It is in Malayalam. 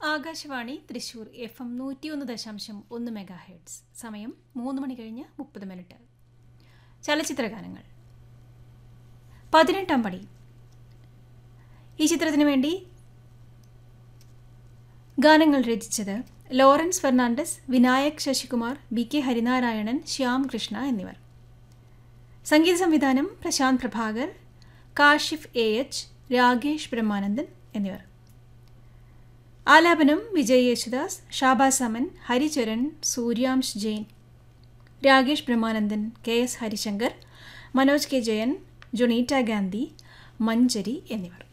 ആകാശവാണി തൃശൂർ എഫ് എം നൂറ്റിയൊന്ന് ദശാംശം ഒന്ന് മെഗാ ഹെഡ്സ് സമയം മൂന്ന് മണി കഴിഞ്ഞ് മുപ്പത് മിനിറ്റ് ചലച്ചിത്രഗാനങ്ങൾ പതിനെട്ടാം പടി ഈ ചിത്രത്തിനു വേണ്ടി ഗാനങ്ങൾ രചിച്ചത് ലോറൻസ് ഫെർണാണ്ടസ് വിനായക് ശശികുമാർ ബി കെ ഹരിനാരായണൻ ശ്യാം കൃഷ്ണ എന്നിവർ സംഗീത സംവിധാനം പ്രശാന്ത് പ്രഭാകർ കാഷിഫ് എ എച്ച് രാകേഷ് ബ്രഹ്മാനന്ദൻ എന്നിവർ ആലാപനം Vijay Yesudas Shahabaz Aman Haricharan Sooryamsh Jain Rakesh Brahmanandan K S Harisankar Manoj K Jayan Jonita Gandhi Manjari എന്നിവർ